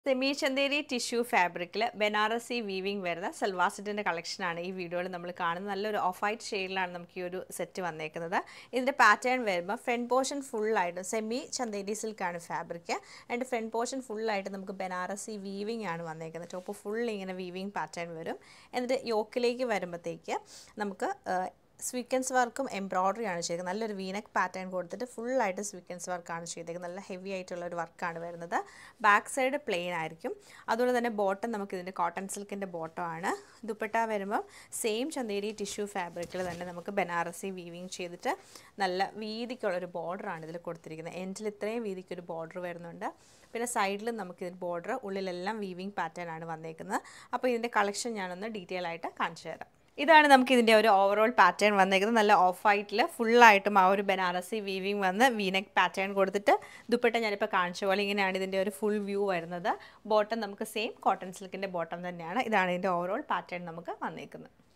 semi Chanderi tissue ഫാബ്രിക്കിൽ Banarasi weaving വരുന്ന സൽവാർ സെറ്റിൻ്റെ കളക്ഷനാണ് ഈ വീഡിയോയിൽ നമ്മൾ കാണുന്നത് നല്ലൊരു ഓഫ് വൈറ്റ് ഷെയ്ഡിലാണ് നമുക്ക് ഈ ഒരു സെറ്റ് വന്നേക്കുന്നത് ഇതിൻ്റെ പാറ്റേൺ വരുമ്പോൾ ഫ്രണ്ട് പോർഷൻ ഫുള്ളായിട്ട് സെമി ചന്തേരി സിൽക്കാണ് ഫാബ്രിക് ആൻഡ് ഫ്രണ്ട് പോർഷൻ ഫുള്ളായിട്ട് നമുക്ക് ബനാറസി വീവിങ് ആണ് വന്നേക്കുന്നത് ടോപ്പ് ഫുൾ ഇങ്ങനെ വീവിങ് പാറ്റേൺ വരും എന്നിട്ട് യോക്കിലേക്ക് വരുമ്പോഴത്തേക്ക് നമുക്ക് സ്വീക്കൻസ് വർക്കും എംബ്രോയ്ഡറി ആണ് ചെയ്തത് നല്ലൊരു വീനക്ക് പാറ്റേൺ കൊടുത്തിട്ട് ഫുള്ളായിട്ട് സ്വീക്കൻസ് വർക്കാണ് ചെയ്തേക്കുന്നത് നല്ല ഹെവി ആയിട്ടുള്ള ഒരു വർക്കാണ് വരുന്നത് ബാക്ക് സൈഡ് പ്ലെയിൻ ആയിരിക്കും അതുപോലെ തന്നെ ബോട്ടം നമുക്ക് ഇതിൻ്റെ കോട്ടൺ സിൽക്കിൻ്റെ ബോട്ടം ആണ് ദുപ്പട്ട വരുമ്പം സെയിം ചന്തേരി ടിഷ്യൂ ഫാബ്രിക്കിൽ തന്നെ നമുക്ക് ബനാറസി വീവിങ് ചെയ്തിട്ട് നല്ല വീതിക്കുള്ളൊരു ബോർഡറാണ് ഇതിൽ കൊടുത്തിരിക്കുന്നത് എൻഡിൽ ഇത്രയും വീതിക്കൊരു ബോർഡർ വരുന്നുണ്ട് പിന്നെ സൈഡിലും നമുക്ക് ഇതിന് ബോർഡർ ഉള്ളിലെല്ലാം വീവിങ് പാറ്റേൺ ആണ് വന്നേക്കുന്നത് അപ്പോൾ ഇതിൻ്റെ കളക്ഷൻ ഞാനൊന്ന് ഡീറ്റെയിൽ ആയിട്ട് കാണിച്ചു തരാം ഇതാണ് നമുക്ക് ഇതിൻ്റെ ഒരു ഓവറോൾ പാറ്റേൺ വന്നേക്കുന്നത് നല്ല ഓഫ് വൈറ്റിൽ ഫുള്ളായിട്ടും ആ ഒരു ബനാറസി വീവിങ് വന്ന് വീനെക്ക് പാറ്റേൺ കൊടുത്തിട്ട് ദുപ്പട്ട ഞാനിപ്പോൾ കാണിച്ച പോലെ ഇങ്ങനെയാണ് ഇതിൻ്റെ ഒരു ഫുൾ വ്യൂ വരുന്നത് ബോട്ടം നമുക്ക് സെയിം കോട്ടൺ സിൽക്കിൻ്റെ ബോട്ടം തന്നെയാണ് ഇതാണ് ഇതിൻ്റെ ഓവറോൾ പാറ്റേൺ നമുക്ക് വന്നേക്കുന്നത്